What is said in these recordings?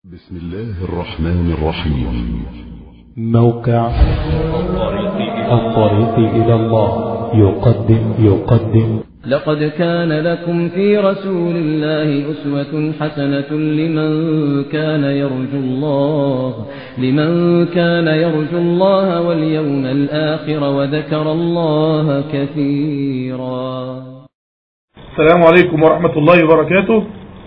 بسم الله الرحمن الرحيم موقع الطريق إلى الله يقدم يقدم لقد كان لكم في رسول الله أسوة حسنة لمن كان يرجو الله لمن كان يرجو الله واليوم الآخر وذكر الله كثيرا السلام عليكم ورحمة الله وبركاته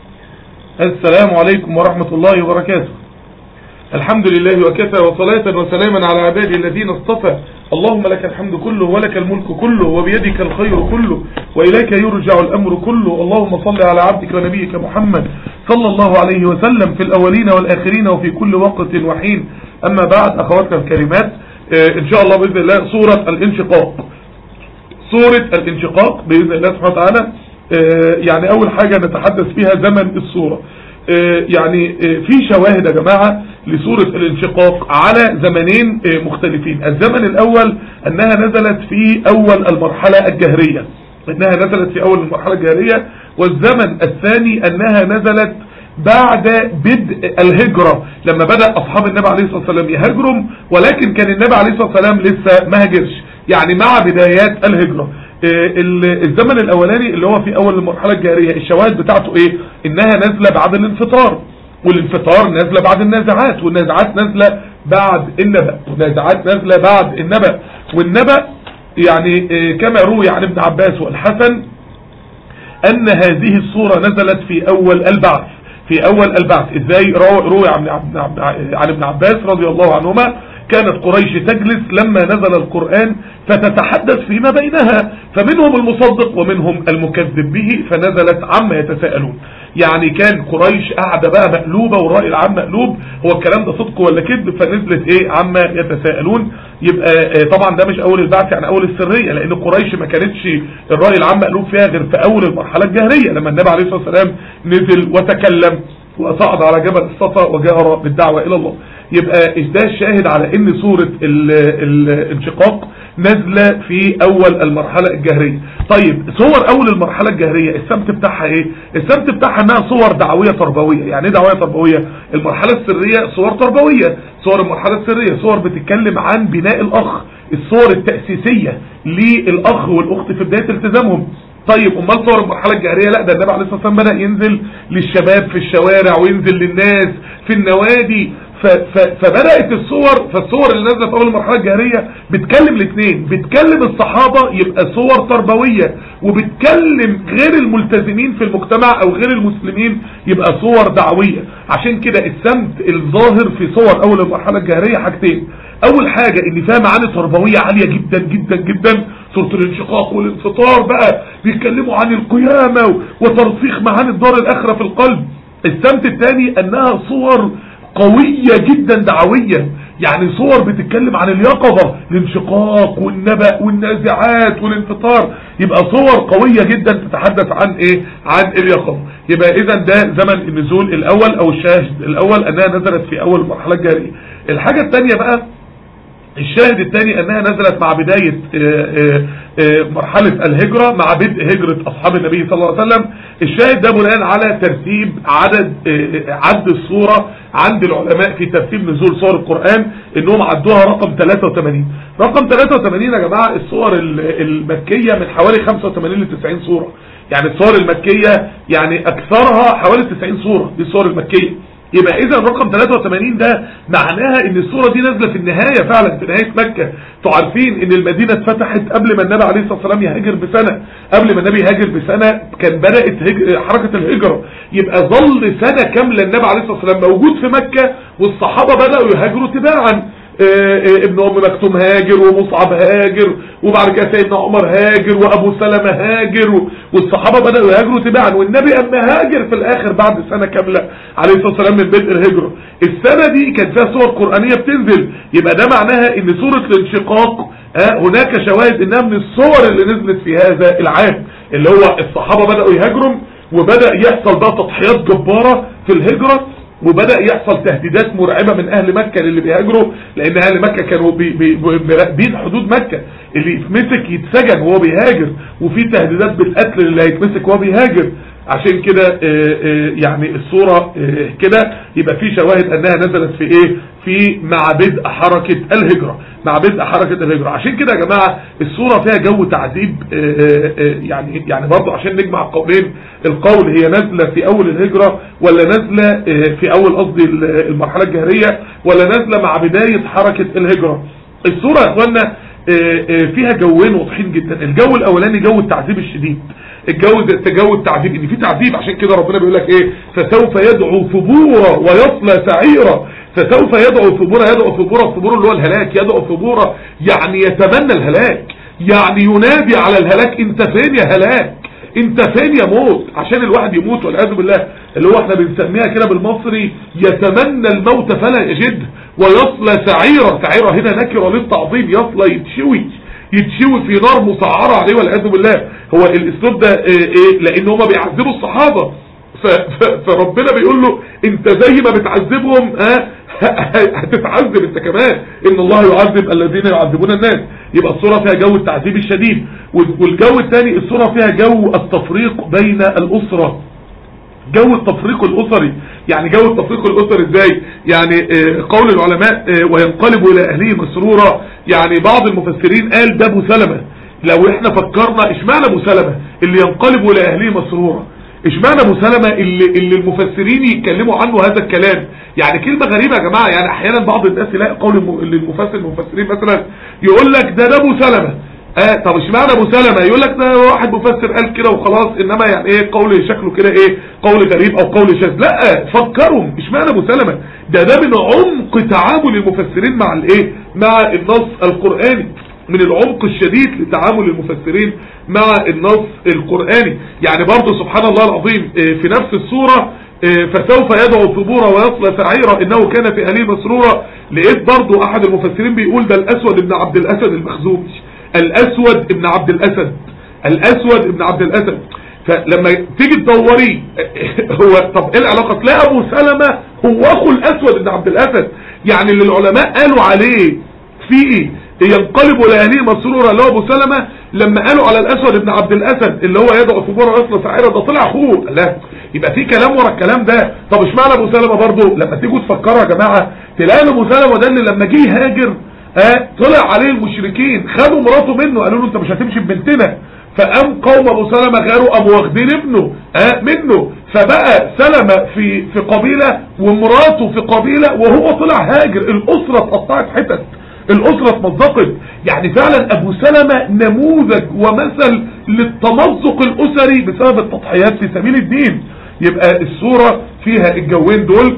السلام عليكم ورحمة الله وبركاته الحمد لله وكفى وصلاة وسلاما على عباده الذين اصطفى اللهم لك الحمد كله ولك الملك كله وبيدك الخير كله وإليك يرجع الأمر كله اللهم صل على عبدك ونبيك محمد صلى الله عليه وسلم في الأولين والآخرين وفي كل وقت وحين أما بعد أخواتنا الكريمات آه، إن شاء الله بإذن الله سورة الانشقاق سورة الانشقاق بإذن الله سبحانه وتعالى آه، يعني أول حاجة نتحدث فيها زمن السورة آه، يعني آه، في شواهد يا جماعة لسورة الانشقاق على زمنين مختلفين الزمن الأول أنها نزلت في أول المرحلة الجهرية أنها نزلت في أول المرحلة الجهرية والزمن الثاني أنها نزلت بعد بدء الهجرة لما بدأ أصحاب النبي عليه الصلاة والسلام يهاجروا ولكن كان النبي عليه الصلاة والسلام لسه ما هاجرش يعني مع بدايات الهجرة الزمن الاولاني اللي هو في اول المرحلة الجارية الشواهد بتاعته ايه انها نازلة بعد الانفطار والانفطار نازلة بعد النازعات والنازعات نازلة بعد النبأ والنازعات نازلة بعد النبأ والنبأ يعني كما روي عن ابن عباس والحسن ان هذه الصورة نزلت في اول البعث في اول البعث ازاي روي عن ابن عباس رضي الله عنهما كانت قريش تجلس لما نزل القرآن فتتحدث فيما بينها فمنهم المصدق ومنهم المكذب به فنزلت عما يتساءلون يعني كان قريش قاعدة بقى مقلوبة والرأي العام مقلوب هو الكلام ده صدق ولا كذب فنزلت ايه عما يتساءلون يبقى طبعا ده مش اول البعث يعني اول السرية لان قريش ما كانتش الرأي العام مقلوب فيها غير في اول المرحلة الجهرية لما النبي عليه الصلاة والسلام نزل وتكلم وصعد على جبل الصفا وجهر بالدعوة الى الله يبقى ده الشاهد على ان سورة الانشقاق نازلة في اول المرحلة الجهرية طيب صور اول المرحلة الجهرية السمت بتاعها ايه السمت بتاعها انها صور دعوية تربوية يعني ايه دعوية تربوية المرحلة السرية صور تربوية صور المرحلة السرية صور بتتكلم عن بناء الاخ الصور التأسيسية للاخ والاخت في بداية التزامهم طيب امال صور المرحلة الجهرية لا ده النبي عليه الصلاة والسلام بدأ ينزل للشباب في الشوارع وينزل للناس في النوادي فبدأت الصور فالصور اللي نازله في اول المرحله الجهريه بتكلم الاثنين بتكلم الصحابه يبقى صور تربويه وبتكلم غير الملتزمين في المجتمع او غير المسلمين يبقى صور دعويه عشان كده السمت الظاهر في صور اول المرحله الجهريه حاجتين اول حاجه ان فيها معاني تربويه عاليه جدا جدا جدا سوره الانشقاق والانفطار بقى بيتكلموا عن القيامه وترسيخ معاني الدار الاخره في القلب السمت الثاني انها صور قوية جدا دعويا يعني صور بتتكلم عن اليقظة الانشقاق والنبأ والنازعات والانفطار يبقى صور قوية جدا تتحدث عن ايه عن اليقظة يبقى اذا ده زمن النزول الاول او الشاهد الاول انها نزلت في اول المرحلة الجارية الحاجة الثانية بقى الشاهد الثاني انها نزلت مع بداية مرحلة الهجرة مع بدء هجرة اصحاب النبي صلى الله عليه وسلم الشاهد ده بناء على ترتيب عدد عد الصورة عند العلماء في ترتيب نزول صور القرآن انهم عدوها رقم 83 رقم 83 يا جماعة الصور المكية من حوالي 85 ل 90 صورة يعني الصور المكية يعني اكثرها حوالي 90 صورة دي الصور المكية يبقى اذا رقم 83 ده معناها ان الصورة دي نازلة في النهاية فعلا في نهاية مكة تعرفين ان المدينة اتفتحت قبل ما النبي عليه الصلاة والسلام يهاجر بسنة قبل ما النبي يهاجر بسنة كان بدأت حركة الهجرة يبقى ظل سنة كاملة النبي عليه الصلاة والسلام موجود في مكة والصحابة بدأوا يهاجروا تباعا ابن ام مكتوم هاجر ومصعب هاجر وبعد كده سيدنا عمر هاجر وابو سلمة هاجر والصحابة بدأوا يهاجروا تباعا والنبي اما هاجر في الاخر بعد سنة كاملة عليه الصلاة والسلام من بدء الهجرة السنة دي كان فيها صور قرآنية بتنزل يبقى ده معناها ان سورة الانشقاق هناك شواهد انها من الصور اللي نزلت في هذا العام اللي هو الصحابة بدأوا يهاجروا وبدأ يحصل بقى تضحيات جبارة في الهجرة وبدأ يحصل تهديدات مرعبة من اهل مكة اللي بيهاجروا لان اهل مكة كانوا بين حدود مكة اللي يتمسك يتسجن وهو بيهاجر وفي تهديدات بالقتل اللي هيتمسك وهو بيهاجر عشان كده آه، آه، يعني الصورة آه، كده يبقى في شواهد انها نزلت في ايه في مع بدء حركة الهجرة مع بدء حركة الهجرة عشان كده يا جماعة الصورة فيها جو تعذيب آه، آه، آه، يعني يعني برضو عشان نجمع القولين القول هي نازلة في اول الهجرة ولا نازلة آه، في اول قصدي المرحلة الجهرية ولا نازلة مع بداية حركة الهجرة الصورة يا اخوانا آه، آه، فيها جوين واضحين جدا الجو الاولاني جو التعذيب الشديد الجو ده جو التعذيب ان في تعذيب عشان كده ربنا بيقول لك ايه فسوف يدعو ثبورا ويصلى سعيرا فسوف يدعو ثبورا يدعو ثبورا الثبور اللي هو الهلاك يدعو ثبورا يعني يتمنى الهلاك يعني ينادي على الهلاك انت فين يا هلاك انت فين يا موت عشان الواحد يموت والعياذ بالله اللي هو احنا بنسميها كده بالمصري يتمنى الموت فلا يجده ويصلى سعيرا سعيرا هنا نكره للتعظيم يصلى يتشوي يتشوي في نار مسعرة عليه والعياذ بالله هو الاسلوب ده ايه ايه لان هما بيعذبوا الصحابة ف ف فربنا بيقول له انت زي ما بتعذبهم ها هتتعذب انت كمان ان الله يعذب الذين يعذبون الناس يبقى الصورة فيها جو التعذيب الشديد والجو الثاني الصورة فيها جو التفريق بين الاسرة جو التفريق الاسري يعني جو التفريق الاسري ازاي يعني آه قول العلماء آه وينقلب الى اهله مسرورا يعني بعض المفسرين قال ده ابو سلمة لو احنا فكرنا اشمعنى ابو سلمة اللي ينقلب الى اهله مسرورا اشمعنى ابو سلمة اللي, اللي المفسرين يتكلموا عنه هذا الكلام يعني كلمة غريبة يا جماعة يعني احيانا بعض الناس يلاقي قول المفسر المفسرين مثلا يقول لك ده ده ابو سلمة اه طب اشمعنى ابو سلمة يقول لك ده واحد مفسر قال كده وخلاص انما يعني ايه قول شكله كده ايه قول غريب او قول شاذ لا فكروا اشمعنى ابو سلمة ده ده من عمق تعامل المفسرين مع الايه مع النص القرآني من العمق الشديد لتعامل المفسرين مع النص القرآني يعني برضو سبحان الله العظيم في نفس السورة فسوف يدعو ثبورا ويصلى سعيرا انه كان في اهله مسرورا لقيت برضو احد المفسرين بيقول ده الاسود ابن عبد الاسد المخزومي الاسود ابن عبد الاسد الاسود ابن عبد الاسد فلما تيجي تدوري هو طب ايه العلاقة تلاقي ابو سلمة هو اخو الاسود ابن عبد الاسد يعني اللي العلماء قالوا عليه في ينقلب لأهليه مسرورا اللي هو ابو سلمة لما قالوا على الاسود ابن عبد الاسد اللي هو يدعو ثبورا ويصل سعيرا ده طلع اخوه لا يبقى في كلام ورا الكلام ده طب اشمعنى ابو سلمة برضه لما تيجوا تفكروا يا جماعة تلاقي ابو سلمة ده اللي لما جه يهاجر اه طلع عليه المشركين خدوا مراته منه قالوا له انت مش هتمشي ببنتنا فقام قوم ابو سلمة غيروا قاموا واخدين ابنه اه منه فبقى سلمة في في قبيلة ومراته في قبيلة وهو طلع هاجر الاسرة اتقطعت حتت الاسرة اتمزقت يعني فعلا ابو سلمة نموذج ومثل للتمزق الاسري بسبب التضحيات في سبيل الدين يبقى الصورة فيها الجوين دول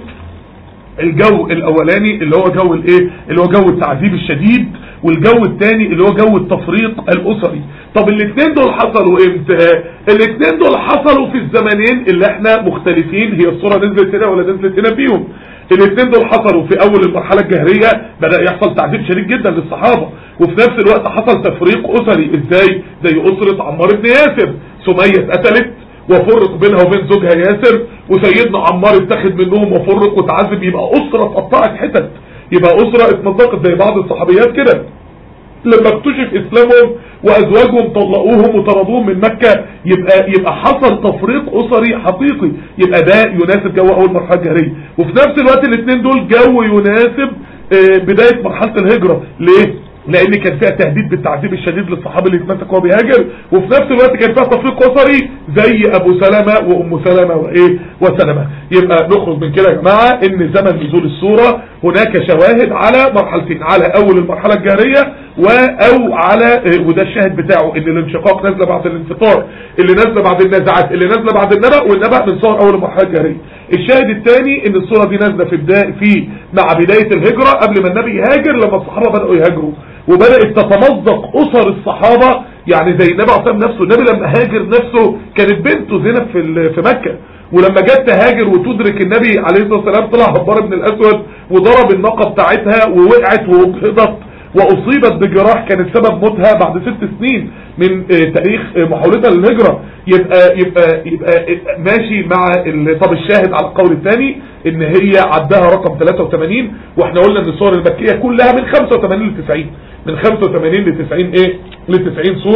الجو الاولاني اللي هو جو الايه اللي هو جو التعذيب الشديد والجو الثاني اللي هو جو التفريق الاسري طب الاثنين دول حصلوا امتى الاثنين دول حصلوا في الزمانين اللي احنا مختلفين هي الصورة نزلت هنا ولا نزلت هنا فيهم الاثنين دول حصلوا في اول المرحلة الجهرية بدأ يحصل تعذيب شديد جدا للصحابة وفي نفس الوقت حصل تفريق اسري ازاي زي اسرة عمار بن ياسر سمية اتقتلت وفرق بينها وبين زوجها ياسر وسيدنا عمار اتخذ منهم وفرق وتعذب يبقى اسرة اتقطعت حتت يبقى اسرة اتمزقت زي بعض الصحابيات كده لما اكتشف اسلامهم وازواجهم طلقوهم وطردوهم من مكة يبقى يبقى حصل تفريق اسري حقيقي يبقى ده يناسب جو اول مرحلة جهرية وفي نفس الوقت الاثنين دول جو يناسب بداية مرحلة الهجرة ليه لان كان فيها تهديد بالتعذيب الشديد للصحابي اللي اتمسك وهو بيهاجر وفي نفس الوقت كان فيها تفريق اسري زي ابو سلمة وام سلمة وايه وسلمة يبقى نخرج من كده يا جماعة ان زمن نزول السورة هناك شواهد على مرحلتين على اول المرحلة الجارية و او على وده الشاهد بتاعه ان الانشقاق نازله بعد الانفطار اللي نازله بعد النزعات اللي نازله بعد النبأ والنبأ من صور اول المرحله الجاريه الشاهد الثاني ان الصوره دي نازله في بدايه في مع بدايه الهجره قبل ما النبي يهاجر لما الصحابه بداوا يهاجروا وبدات تتمزق اسر الصحابه يعني زي النبي عليه نفسه النبي لما هاجر نفسه كانت بنته زينب في في مكه ولما جت تهاجر وتدرك النبي عليه الصلاه والسلام طلع هبار بن الاسود وضرب الناقه بتاعتها ووقعت واجهضت واصيبت بجراح كانت سبب موتها بعد ست سنين من تاريخ محاولتها للهجرة يبقى يبقى يبقى ماشي مع طب الشاهد على القول الثاني ان هي عدها رقم 83 واحنا قلنا ان الصور المكية كلها من 85 ل 90 من 85 ل 90 ايه ل 90 صورة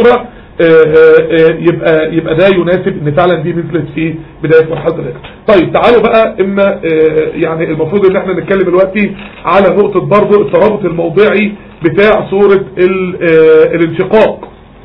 آه، آه، آه، يبقى يبقى ده يناسب ان فعلا دي نزلت في بدايه مرحله الهجره طيب تعالوا بقى اما آه، يعني المفروض ان احنا نتكلم دلوقتي على نقطه برضه الترابط الموضعي بتاع سوره ال- آه، الانشقاق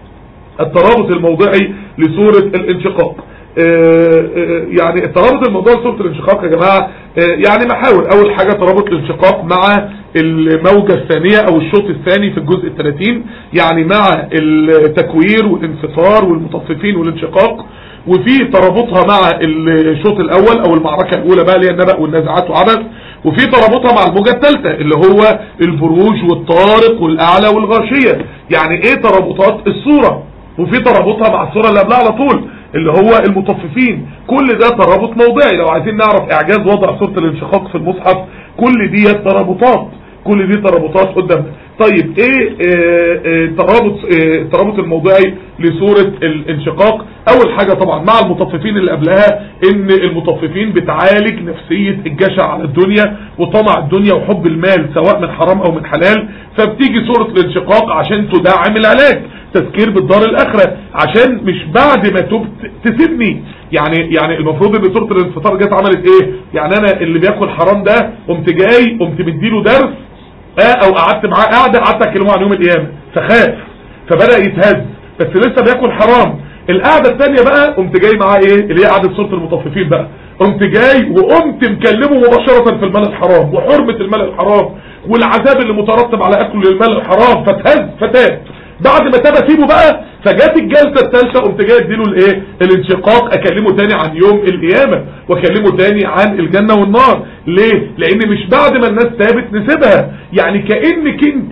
الترابط الموضعي لسورة الانشقاق آه، آه، يعني الترابط الموضوعي لسورة الانشقاق يا جماعة آه، يعني محاور اول حاجة ترابط الانشقاق مع الموجة الثانية او الشوط الثاني في الجزء الثلاثين يعني مع التكوير والانفطار والمطففين والانشقاق وفي ترابطها مع الشوط الاول او المعركة الاولى بقى اللي هي النبأ والنازعات وعبث وفي ترابطها مع الموجة الثالثة اللي هو البروج والطارق والاعلى والغاشية يعني ايه ترابطات الصورة وفي ترابطها مع الصورة اللي قبلها على طول اللي هو المطففين كل ده ترابط موضعي لو عايزين نعرف اعجاز وضع صورة الانشقاق في المصحف كل دي ترابطات كل دي ترابطات قدامنا طيب ايه آه، آه، ترابط آه، الترابط الموضعي لصورة الانشقاق اول حاجة طبعا مع المطففين اللي قبلها ان المطففين بتعالج نفسية الجشع على الدنيا وطمع الدنيا وحب المال سواء من حرام او من حلال فبتيجي صورة الانشقاق عشان تدعم العلاج تذكير بالدار الاخرة عشان مش بعد ما تبت تسيبني يعني يعني المفروض ان سورة الانفطار جت عملت ايه يعني انا اللي بياكل حرام ده قمت جاي قمت مديله درس اه او قعدت معاه قاعدة قعدت اكلمه عن يوم القيامة فخاف فبدأ يتهز بس لسه بياكل حرام القعدة الثانية بقى قمت جاي معاه ايه اللي هي قعدة سورة المطففين بقى قمت جاي وقمت مكلمه مباشرة في المال الحرام وحرمة المال الحرام والعذاب اللي مترتب على اكل المال الحرام فتهز فتاب بعد ما تاب اسيبه بقى فجات الجلسه الثالثه قمت جاي اديله الايه الانشقاق اكلمه تاني عن يوم القيامه واكلمه تاني عن الجنه والنار ليه لان مش بعد ما الناس تابت نسيبها يعني كانك انت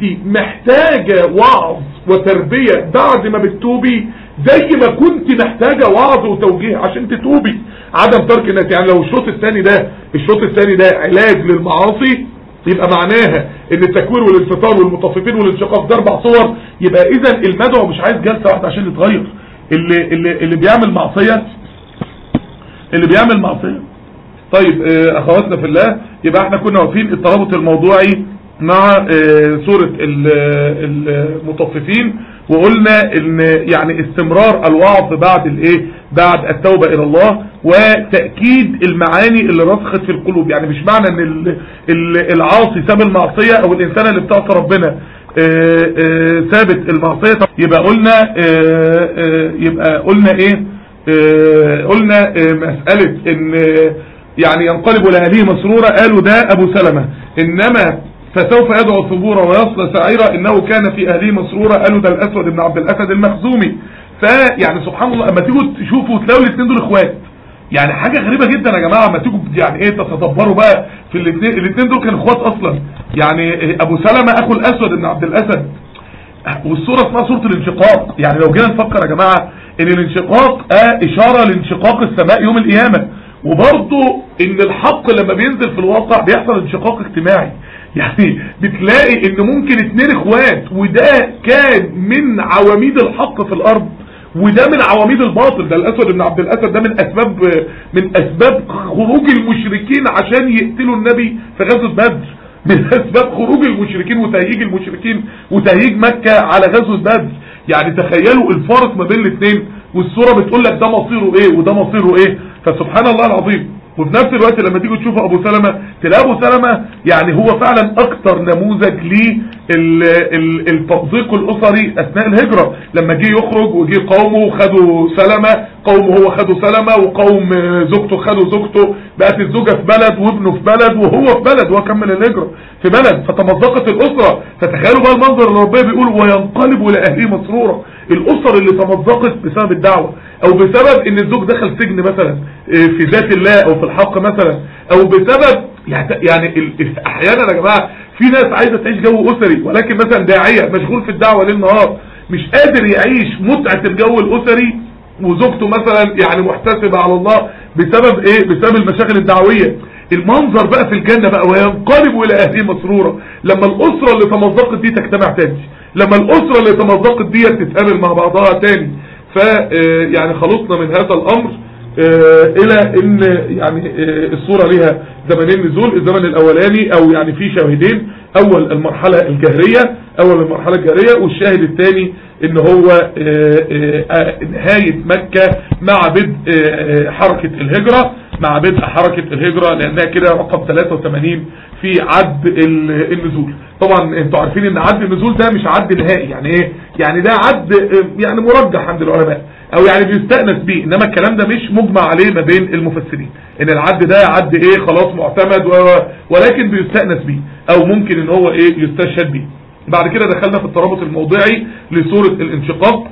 محتاجه وعظ وتربيه بعد ما بتتوبي زي ما كنت محتاجه وعظ وتوجيه عشان تتوبي عدم ترك الناس يعني لو الشوط الثاني ده الشوط الثاني ده علاج للمعاصي يبقى معناها ان التكوير والانفطار والمطففين والانشقاق ده اربع صور يبقى اذا المدعو مش عايز جلسه واحده عشان يتغير اللي اللي اللي بيعمل معصيه اللي بيعمل معصيه طيب آه، اخواتنا في الله يبقى احنا كنا واقفين الترابط الموضوعي مع آه، سورة ال- المطففين وقلنا ان يعني استمرار الوعظ بعد الايه بعد التوبة الى الله وتأكيد المعاني اللي رسخت في القلوب يعني مش معنى ان ال- ال- العاصي ساب المعصية او الانسان اللي بتعصى ربنا آه، آه، ثابت المعصية يبقى قلنا آه، آه، يبقى قلنا ايه آه، قلنا آه، مسألة ان آه، يعني ينقلب لأهله مسرورا قالوا ده أبو سلمة إنما فسوف يدعو ثبورا ويصل سعيرا إنه كان في أهله مسرورا قالوا ده الأسود بن عبد الأسد المخزومي فيعني سبحان الله أما تيجوا تشوفوا تلاقوا الاثنين دول إخوات يعني حاجة غريبة جدا يا جماعة ما تيجوا يعني ايه تتدبروا بقى في الاثنين الاثنين دول كانوا اخوات اصلا يعني ابو سلمة اخو الاسود بن عبد الاسد والصورة اسمها صورة الانشقاق يعني لو جينا نفكر يا جماعة ان الانشقاق آه اشارة لانشقاق السماء يوم القيامة وبرضه ان الحق لما بينزل في الواقع بيحصل انشقاق اجتماعي يعني بتلاقي ان ممكن اتنين اخوات وده كان من عواميد الحق في الارض وده من عواميد الباطل ده الاسود بن عبد الاسد ده من اسباب من اسباب خروج المشركين عشان يقتلوا النبي في غزوة بدر من اسباب خروج المشركين وتهييج المشركين وتهييج مكة على غزوة بدر يعني تخيلوا الفارق ما بين الاثنين والصورة بتقول لك ده مصيره ايه وده مصيره ايه فسبحان الله العظيم وفي نفس الوقت لما تيجوا تشوفوا ابو سلمة تلاقي ابو سلمة يعني هو فعلا اكتر نموذج للتضييق الاسري اثناء الهجرة لما جه يخرج وجه قومه خدوا سلمة قومه هو خدوا سلمة وقوم زوجته خدوا زوجته بقت الزوجة في بلد وابنه في بلد وهو في بلد وكمل الهجرة في بلد فتمزقت الاسرة فتخيلوا بقى المنظر اللي ربنا بيقول وينقلب لاهله مسرورا الاسر اللي تمزقت بسبب الدعوة او بسبب ان الزوج دخل سجن مثلا في ذات الله او في الحق مثلا او بسبب يعني ال- احيانا يا جماعة في ناس عايزة تعيش جو اسري ولكن مثلا داعية مشغول في الدعوة ليل نهار مش قادر يعيش متعة الجو الاسري وزوجته مثلا يعني محتسبة على الله بسبب ايه بسبب المشاغل الدعوية المنظر بقى في الجنة بقى وينقلب الى اهله مسرورة لما الاسرة اللي تمزقت دي تجتمع تاني لما الاسرة اللي تمزقت دي تتقابل مع بعضها تاني ف آه، يعني خلصنا من هذا الامر آه، الى ان يعني آه، الصورة لها زمنين نزول الزمن الاولاني او يعني في شاهدين اول المرحلة الجهرية اول المرحلة الجهرية والشاهد الثاني ان هو آه، آه، آه، نهاية مكة مع بدء آه، آه، حركة الهجرة مع بدء حركة الهجرة لانها كده رقم 83 في عد ال- النزول طبعا انتوا عارفين ان عد النزول ده مش عد نهائي يعني ايه يعني ده عد آه، يعني مرجح عند العلماء او يعني بيستأنس بيه انما الكلام ده مش مجمع عليه ما بين المفسرين ان العد ده عد ايه خلاص معتمد و- ولكن بيستأنس بيه او ممكن ان هو ايه يستشهد بيه بعد كده دخلنا في الترابط الموضعي لسورة الانشقاق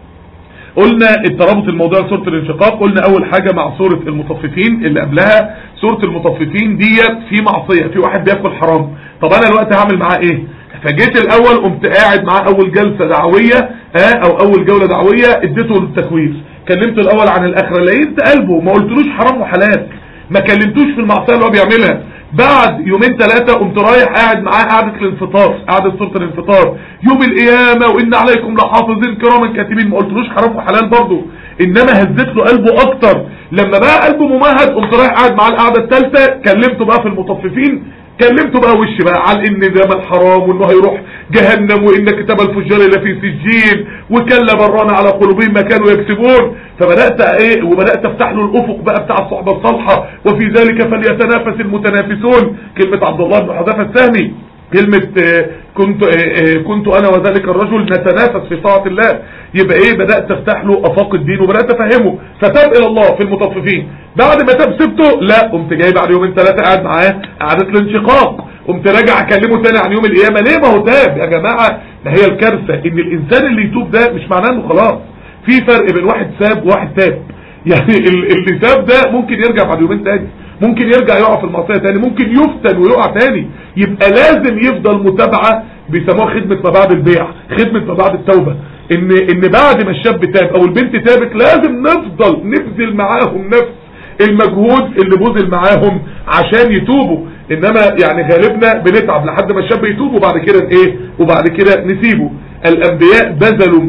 قلنا الترابط الموضوعي لسورة الانشقاق قلنا اول حاجة مع سورة المطففين اللي قبلها سورة المطففين ديت في معصية في واحد بياكل حرام طب انا الوقت هعمل معاه ايه فجيت الاول قمت قاعد معاه اول جلسة دعوية ها او اول جولة دعوية اديته التكوير كلمته الاول عن الاخرة لقيت قلبه ما قلتلوش حرام وحلال ما كلمتوش في المعصية اللي هو بيعملها بعد يومين ثلاثة قمت رايح قاعد معاه قعدة الانفطار قعدة سورة الانفطار يوم القيامة وإن عليكم لحافظين كراما كاتبين ما قلتلوش حرام وحلال برضه إنما هزت له قلبه أكتر لما بقى قلبه ممهد قمت رايح قاعد معاه القعدة الثالثة كلمته بقى في المطففين كلمته بقى وش بقى على ان ده من حرام وانه هيروح جهنم وان كتاب الفجار اللي في سجين وكلا برانا على قلوبهم ما كانوا يكسبون فبدأت ايه وبدأت افتح له الافق بقى بتاع الصحبة الصالحة وفي ذلك فليتنافس المتنافسون كلمة عبد الله بن حذافة السهمي كلمة آه، كنت آه، آه، كنت انا وذلك الرجل نتنافس في طاعة الله يبقى ايه بدأت افتح له افاق الدين وبدأت افهمه فتاب الى الله في المطففين بعد ما تاب سبته لا قمت جاي بعد يومين ثلاثة قاعد معاه قعدة الانشقاق قمت راجع اكلمه تاني عن يوم القيامة ليه ما هو تاب يا جماعة ما هي الكارثة ان الانسان اللي يتوب ده مش معناه انه خلاص في فرق بين واحد ساب وواحد تاب يعني ال- اللي ساب ده ممكن يرجع بعد يومين تاني ممكن يرجع يقع في المعصية تاني ممكن يفتن ويقع تاني يبقى لازم يفضل متابعة بيسموها خدمة ما بعد البيع خدمة ما بعد التوبة ان ان بعد ما الشاب تاب او البنت تابت لازم نفضل نبذل معاهم نفس المجهود اللي بذل معاهم عشان يتوبوا انما يعني غالبنا بنتعب لحد ما الشاب يتوب وبعد كده ايه وبعد كده نسيبه الانبياء بذلوا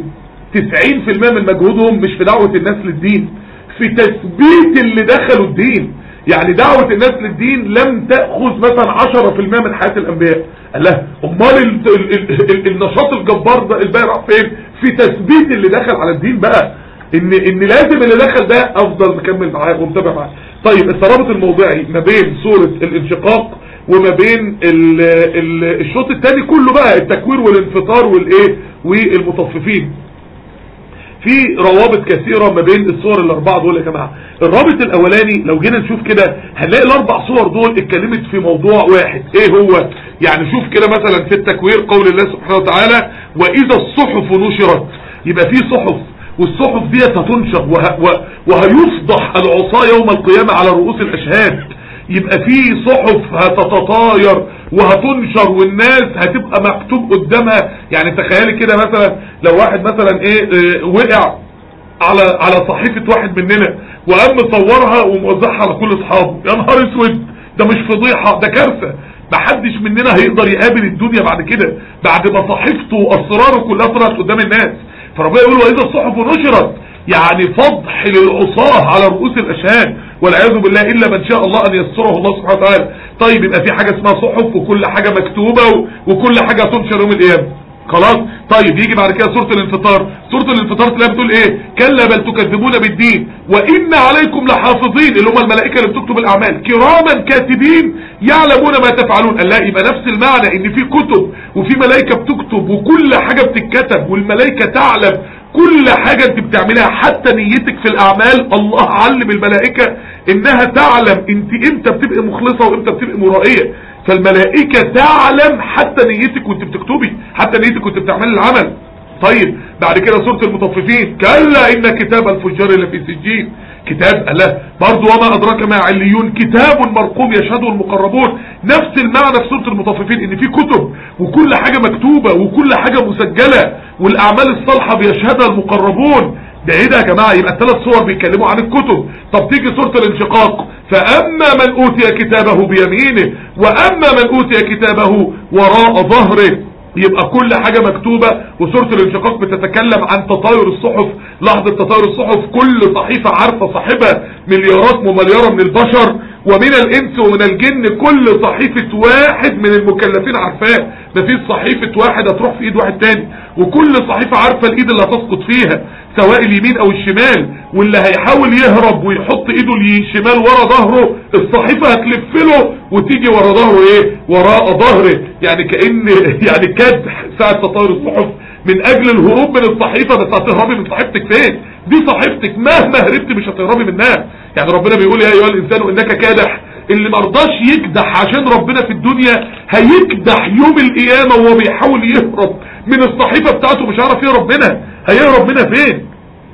90% من مجهودهم مش في دعوة الناس للدين في تثبيت اللي دخلوا الدين يعني دعوة الناس للدين لم تأخذ مثلا 10% من حياة الأنبياء قال له امال ال ال ال ال النشاط الجبار ده الباقي راح فين في تثبيت اللي دخل على الدين بقى ان ان لازم اللي دخل ده افضل مكمل معاه ومتابع معاه طيب الترابط الموضعي ما بين سورة الانشقاق وما بين ال ال الشوط الثاني كله بقى التكوير والانفطار والايه والمطففين في روابط كثيرة ما بين الصور الاربعة دول يا جماعة الرابط الاولاني لو جينا نشوف كده هنلاقي الاربع صور دول اتكلمت في موضوع واحد ايه هو يعني شوف كده مثلا في التكوير قول الله سبحانه وتعالى واذا الصحف نشرت يبقى في صحف والصحف ديت هتنشر وه وه وهيفضح العصاة يوم القيامة على رؤوس الاشهاد يبقى في صحف هتتطاير وهتنشر والناس هتبقى مكتوب قدامها يعني تخيلي كده مثلا لو واحد مثلا ايه, إيه وقع على على صحيفة واحد مننا وقام مصورها وموزعها على كل اصحابه يا نهار اسود ده مش فضيحة ده كارثة محدش مننا هيقدر يقابل الدنيا بعد كده بعد ما صحيفته واسراره كلها طلعت قدام الناس فربنا يقول واذا الصحف نشرت يعني فضح للعصاه على رؤوس الاشهاد والعياذ بالله الا من شاء الله ان يستره الله سبحانه وتعالى طيب يبقى في حاجه اسمها صحف وكل حاجه مكتوبه و- وكل حاجه تنشر يوم القيامه خلاص طيب يجي بعد كده سوره الانفطار سوره الانفطار تلاقيها بتقول ايه كلا بل تكذبون بالدين وان عليكم لحافظين اللي هم الملائكه اللي بتكتب الاعمال كراما كاتبين يعلمون ما تفعلون قال لا يبقى نفس المعنى ان في كتب وفي ملائكه بتكتب وكل حاجه بتتكتب والملائكه تعلم كل حاجة انت بتعملها حتى نيتك في الاعمال الله علم الملائكة انها تعلم انت امتى بتبقى مخلصة وامتى بتبقى مرائية فالملائكة تعلم حتى نيتك وانت بتكتبي حتى نيتك وانت بتعملي العمل طيب بعد كده سورة المطففين كلا ان كتاب الفجار اللي في سجين كتاب الله برضو وما ادراك ما عليون كتاب مرقوم يشهده المقربون نفس المعنى في سورة المطففين ان في كتب وكل حاجة مكتوبة وكل حاجة مسجلة والاعمال الصالحة بيشهدها المقربون ده ايه ده يا جماعة يبقى الثلاث صور بيتكلموا عن الكتب طب تيجي سورة الانشقاق فاما من اوتي كتابه بيمينه واما من اوتي كتابه وراء ظهره يبقى كل حاجة مكتوبة وسورة الانشقاق بتتكلم عن تطاير الصحف لحظة تطاير الصحف كل صحيفة عارفة صاحبها مليارات ممليارة من البشر ومن الانس ومن الجن كل صحيفة واحد من المكلفين عارفاه مفيش صحيفة واحد هتروح في ايد واحد تاني وكل صحيفة عارفة الايد اللي هتسقط فيها سواء اليمين او الشمال واللي هيحاول يهرب ويحط ايده الشمال ورا ظهره الصحيفة هتلف له وتيجي ورا ظهره ايه وراء ظهره يعني كأن يعني كدح ساعة تطاير الصحف من اجل الهروب من الصحيفة بس هتهربي من صحيفتك فين دي صحيفتك مهما هربت مش هتهربي منها يعني ربنا بيقول يا ايها الانسان انك كادح اللي مرضاش يكدح عشان ربنا في الدنيا هيكدح يوم القيامة وهو بيحاول يهرب من الصحيفة بتاعته مش عارف يهرب منها هيهرب منها فين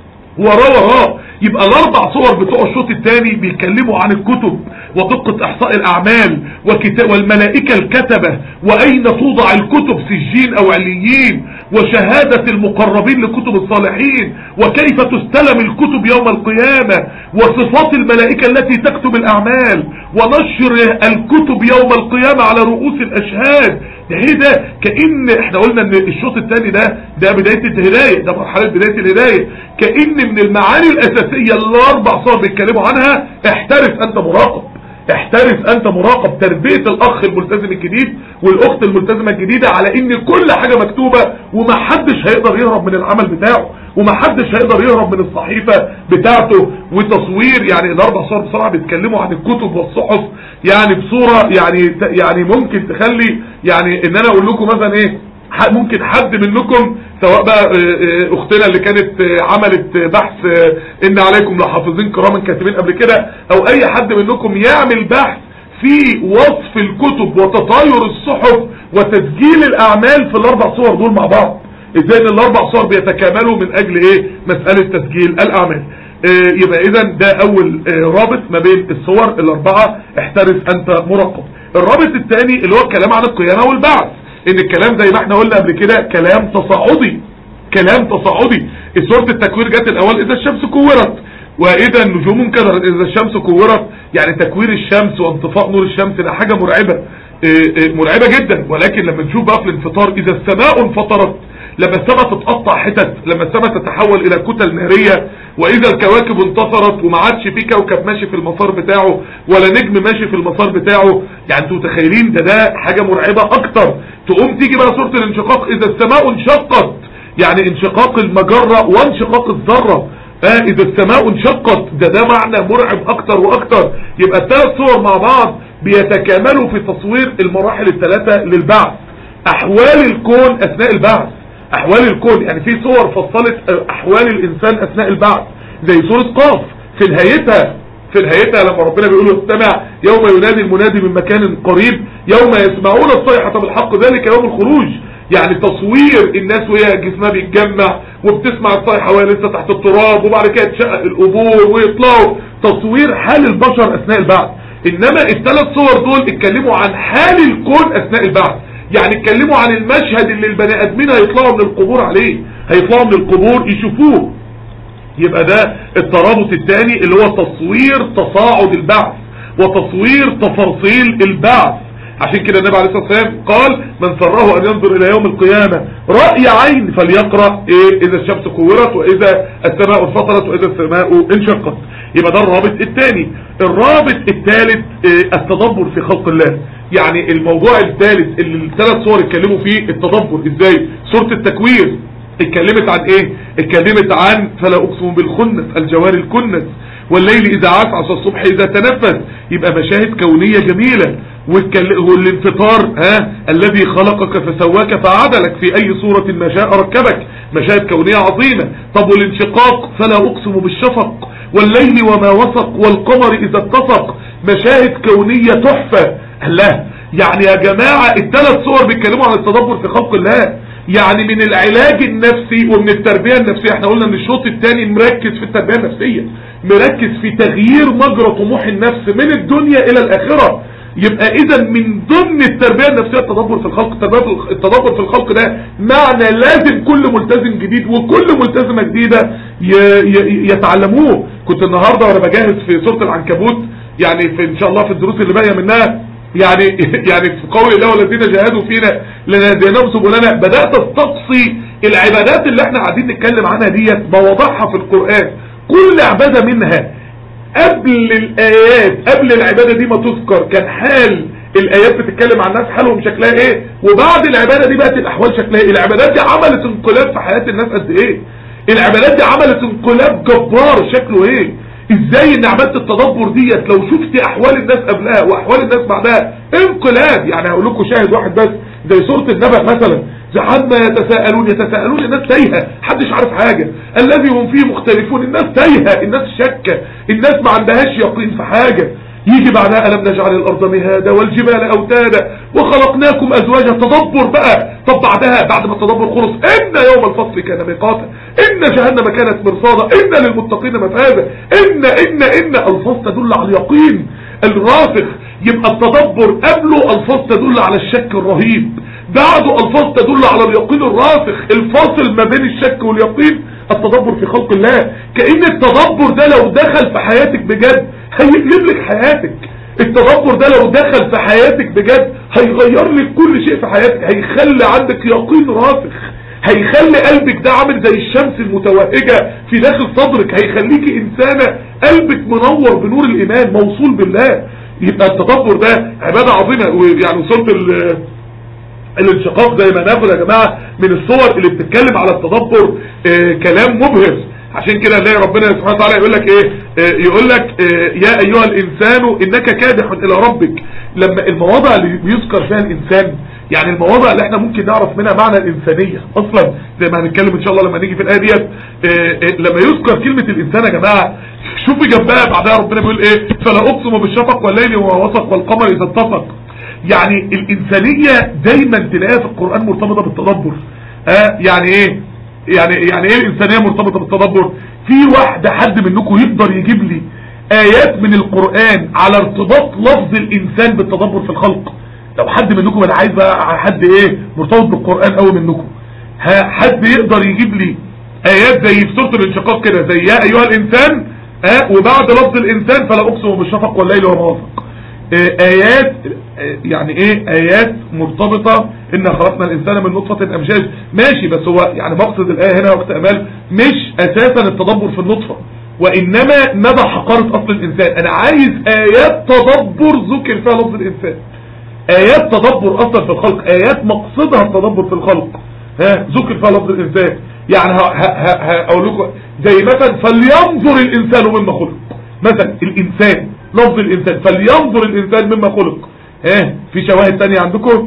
وراه وراه يبقى الاربع صور بتوع الشوط الثاني بيتكلموا عن الكتب ودقة احصاء الاعمال وكتاب والملائكة الكتبة واين توضع الكتب سجين او عليين وشهادة المقربين لكتب الصالحين وكيف تستلم الكتب يوم القيامة وصفات الملائكة التي تكتب الاعمال ونشر الكتب يوم القيامة على رؤوس الاشهاد ده ايه ده كأن احنا قلنا ان الشوط الثاني ده ده بداية الهداية ده مرحلة بداية الهداية كأن من المعاني الاساسية اللي اربع صور بيتكلموا عنها احترس انت مراقب احترس انت مراقب تربية الاخ الملتزم الجديد والاخت الملتزمة الجديدة على ان كل حاجة مكتوبة ومحدش هيقدر يهرب من العمل بتاعه ومحدش هيقدر يهرب من الصحيفة بتاعته وتصوير يعني الاربع صور بصراحة بيتكلموا عن الكتب والصحف يعني بصورة يعني يعني ممكن تخلي يعني ان انا اقول لكم مثلا ايه ممكن حد منكم سواء بقى اختنا اللي كانت عملت بحث ان عليكم لحافظين كراما كاتبين قبل كده او اي حد منكم يعمل بحث في وصف الكتب وتطاير الصحف وتسجيل الاعمال في الاربع صور دول مع بعض ازاي ان الاربع صور بيتكاملوا من اجل ايه مسألة تسجيل الاعمال يبقى اذا ده اول رابط ما بين الصور الاربعة احترس انت مراقب الرابط الثاني اللي هو الكلام عن القيامة والبعث ان الكلام زي ما احنا قلنا قبل كده كلام تصاعدي كلام تصاعدي سورة التكوير جت الاول اذا الشمس كورت واذا النجوم انكدرت اذا الشمس كورت يعني تكوير الشمس وانطفاء نور الشمس ده حاجة مرعبة مرعبة جدا ولكن لما نشوف بقى في الانفطار اذا السماء انفطرت لما السماء تتقطع حتت لما السماء تتحول الى كتل نارية واذا الكواكب انتصرت وما عادش في كوكب ماشي في المسار بتاعه ولا نجم ماشي في المسار بتاعه يعني انتوا متخيلين ده ده حاجة مرعبة اكتر تقوم تيجي بقى سورة الانشقاق اذا السماء انشقت يعني انشقاق المجرة وانشقاق الذرة اه اذا السماء انشقت ده ده معنى مرعب اكتر واكتر يبقى الثلاث صور مع بعض بيتكاملوا في تصوير المراحل الثلاثة للبعث احوال الكون اثناء البعث احوال الكون يعني في صور فصلت احوال الانسان اثناء البعث زي سورة قاف في نهايتها في نهايتها لما ربنا بيقول استمع يوم ينادي المنادي من مكان قريب يوم يسمعون الصيحة بالحق ذلك يوم الخروج يعني تصوير الناس وهي جسمها بيتجمع وبتسمع الصيحة وهي لسه تحت التراب وبعد كده تشقق القبور ويطلعوا تصوير حال البشر اثناء البعث انما الثلاث صور دول اتكلموا عن حال الكون اثناء البعث يعني اتكلموا عن المشهد اللي البني ادمين هيطلعوا من القبور عليه هيطلعوا من القبور يشوفوه يبقى ده الترابط الثاني اللي هو تصوير تصاعد البعث وتصوير تفاصيل البعث عشان كده النبي عليه الصلاة والسلام قال من سره ان ينظر الى يوم القيامة رأي عين فليقرأ إيه اذا الشمس كورت واذا السماء انفطرت واذا السماء انشقت يبقى ده الرابط الثاني الرابط الثالث إيه التدبر في خلق الله يعني الموضوع الثالث اللي الثلاث صور اتكلموا فيه التدبر ازاي سورة التكوير اتكلمت عن ايه اتكلمت عن فلا اقسم بالخنس الجوار الكنس والليل اذا عسعس الصبح اذا تنفس يبقى مشاهد كونية جميلة والانفطار ها الذي خلقك فسواك فعدلك في اي صورة ما شاء ركبك مشاهد كونية عظيمة طب والانشقاق فلا اقسم بالشفق والليل وما وسق والقمر اذا اتسق مشاهد كونية تحفة الله يعني يا جماعة الثلاث صور بيتكلموا عن التدبر في خلق الله يعني من العلاج النفسي ومن التربية النفسية احنا قلنا ان الشوط الثاني مركز في التربية النفسية مركز في تغيير مجرى طموح النفس من الدنيا الى الاخرة يبقى اذا من ضمن التربية النفسية التدبر في الخلق التدبر في الخلق ده معنى لازم كل ملتزم جديد وكل ملتزمة جديدة يتعلموه كنت النهاردة وانا بجهز في سورة العنكبوت يعني في ان شاء الله في الدروس اللي باقية منها يعني يعني في قول الله والذين جاهدوا فينا لنهديناهم سبلنا بدات استقصي العبادات اللي احنا قاعدين نتكلم عنها ديت مواضعها في القران كل عباده منها قبل الايات قبل العباده دي ما تذكر كان حال الايات بتتكلم عن الناس حالهم شكلها ايه وبعد العباده دي بقت الاحوال شكلها ايه العبادات دي عملت انقلاب في حياه الناس قد ايه العبادات دي عملت انقلاب جبار شكله ايه ازاي ان عباده التدبر ديت لو شفت احوال الناس قبلها واحوال الناس بعدها انقلاب يعني هقول لكم شاهد واحد بس زي سوره النبأ مثلا عما يتساءلون يتساءلون الناس تايهه محدش عارف حاجه الذي هم فيه مختلفون الناس تايهه الناس شاكه الناس ما عندهاش يقين في حاجه يجي بعدها ألم نجعل الأرض مهادا والجبال أوتادا وخلقناكم أزواجا تدبر بقى طب بعدها بعد ما التدبر خلص إن يوم الفصل كان ميقاتا إن جهنم كانت مرصادا إن للمتقين مفازا إن إن إن ألفاظ تدل على اليقين الراسخ يبقى التدبر قبله ألفاظ تدل على الشك الرهيب بعده ألفاظ تدل على اليقين الراسخ الفاصل ما بين الشك واليقين التدبر في خلق الله كأن التدبر ده لو دخل في حياتك بجد هيقلب لك حياتك التدبر ده لو دخل في حياتك بجد هيغير لك كل شيء في حياتك هيخلي عندك يقين راسخ هيخلي قلبك ده عامل زي الشمس المتوهجة في داخل صدرك هيخليكي انسانة قلبك منور بنور الايمان موصول بالله يبقى التدبر ده عبادة عظيمة يعني وصلت الانشقاق زي ما ناخد يا جماعة من الصور اللي بتتكلم على التدبر اه كلام مبهر عشان كده نلاقي ربنا سبحانه وتعالى يقول لك ايه اه يقول لك اه يا ايها الانسان انك كادح الى ربك لما المواضع اللي بيذكر فيها الانسان يعني المواضع اللي احنا ممكن نعرف منها معنى الانسانية اصلا زي ما هنتكلم ان شاء الله لما نيجي في الايه ديت لما يذكر كلمة الانسان يا جماعة شوفوا جنبها بعدها ربنا بيقول ايه فلا اقسم بالشفق والليل وما وسق والقمر اذا اتفق يعني الإنسانية دايما تلاقيها في القرآن مرتبطة بالتدبر آه يعني ايه يعني يعني ايه الإنسانية مرتبطة بالتدبر في واحدة حد منكم يقدر يجيب لي آيات من القرآن على ارتباط لفظ الإنسان بالتدبر في الخلق لو حد منكم انا عايز بقى حد ايه مرتبط بالقرآن قوي منكم ها حد يقدر يجيب لي آيات زي في سورة الانشقاق كده زي يا أيها الإنسان آه وبعد لفظ الإنسان فلا أقسم بالشفق والليل وما وسق آيات يعني ايه آيات مرتبطة إن خلقنا الإنسان من نطفة أمشاج ماشي بس هو يعني مقصد الآية هنا وقت أمال مش أساسا التدبر في النطفة وإنما مدى حقارة أصل الإنسان أنا عايز آيات تدبر ذكر فيها لفظ الإنسان آيات تدبر أصلا في الخلق آيات مقصدها التدبر في الخلق ها ذكر فيها لفظ الإنسان يعني هقول لكم زي مثلا فلينظر الإنسان مما خلق مثلا الإنسان لفظ الإنسان فلينظر الإنسان مما خلق ها في شواهد تانية عندكم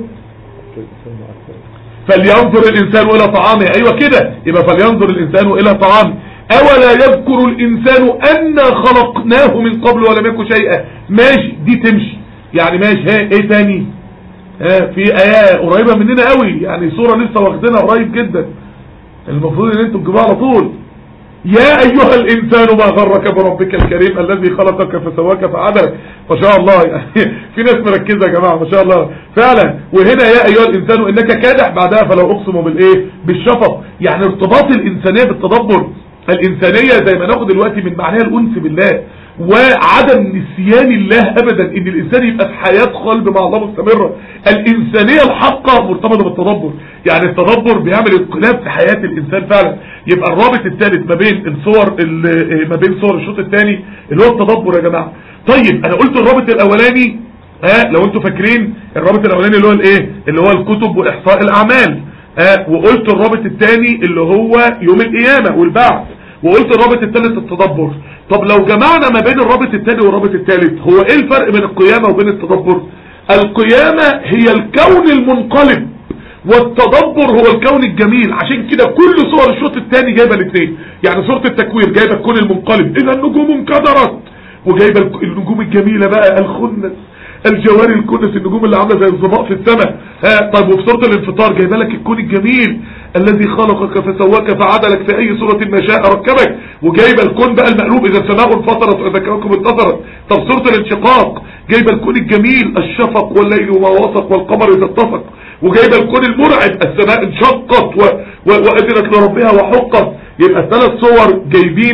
فلينظر الإنسان إلى طعامه أيوة كده يبقى فلينظر الإنسان إلى طعامه أولا يذكر الإنسان أن خلقناه من قبل ولم يكن شيئا ماشي دي تمشي يعني ماشي ها ايه تاني ها في آية قريبة مننا قوي يعني صورة لسه واخدينها قريب جدا المفروض ان انتم تجيبوها على طول يا أيها الإنسان ما غرك بربك الكريم الذي خلقك فسواك فعدلك ما شاء الله يعني في ناس مركزة يا جماعة ما شاء الله فعلا وهنا يا أيها الإنسان إنك كادح بعدها فلو أقسم بالإيه بالشفق يعني ارتباط الإنسانية بالتدبر الإنسانية زي ما ناخد دلوقتي من معناها الأنس بالله وعدم نسيان الله أبدا إن الإنسان يبقى في حياة قلب مع الله مستمرة الإنسانية الحقة مرتبطة بالتدبر يعني التدبر بيعمل انقلاب في حياة الإنسان فعلا يبقى الرابط الثالث ما بين الصور ما بين صور الشوط الثاني اللي هو التدبر يا جماعة طيب أنا قلت الرابط الأولاني ها لو انتوا فاكرين الرابط الأولاني اللي هو الايه اللي هو الكتب وإحصاء الأعمال ها وقلت الرابط الثاني اللي هو يوم القيامة والبعث وقلت الرابط الثالث التدبر طب لو جمعنا ما بين الرابط الثاني والرابط الثالث هو ايه الفرق بين القيامة وبين التدبر القيامة هي الكون المنقلب والتدبر هو الكون الجميل عشان كده كل صور الشوط الثاني جايبه الاثنين يعني صورة التكوير جايبه الكون المنقلب اذا النجوم انكدرت وجايبه النجوم الجميلة بقى الخنس الجواري الكنس النجوم اللي عامله زي الظباء في السماء ها طيب وفي صوره الانفطار جايبه لك الكون الجميل الذي خلقك فسواك فعدلك في اي صوره ما شاء ركبك وجايبه الكون بقى المقلوب اذا السماء انفطرت واذا الكواكب انتصرت طب صوره الانشقاق جايبه الكون الجميل الشفق والليل وما وسق والقمر اذا اتفق وجايبه الكون المرعب السماء انشقت و... و... واذنت لربها وحقت يبقى الثلاث صور جايبين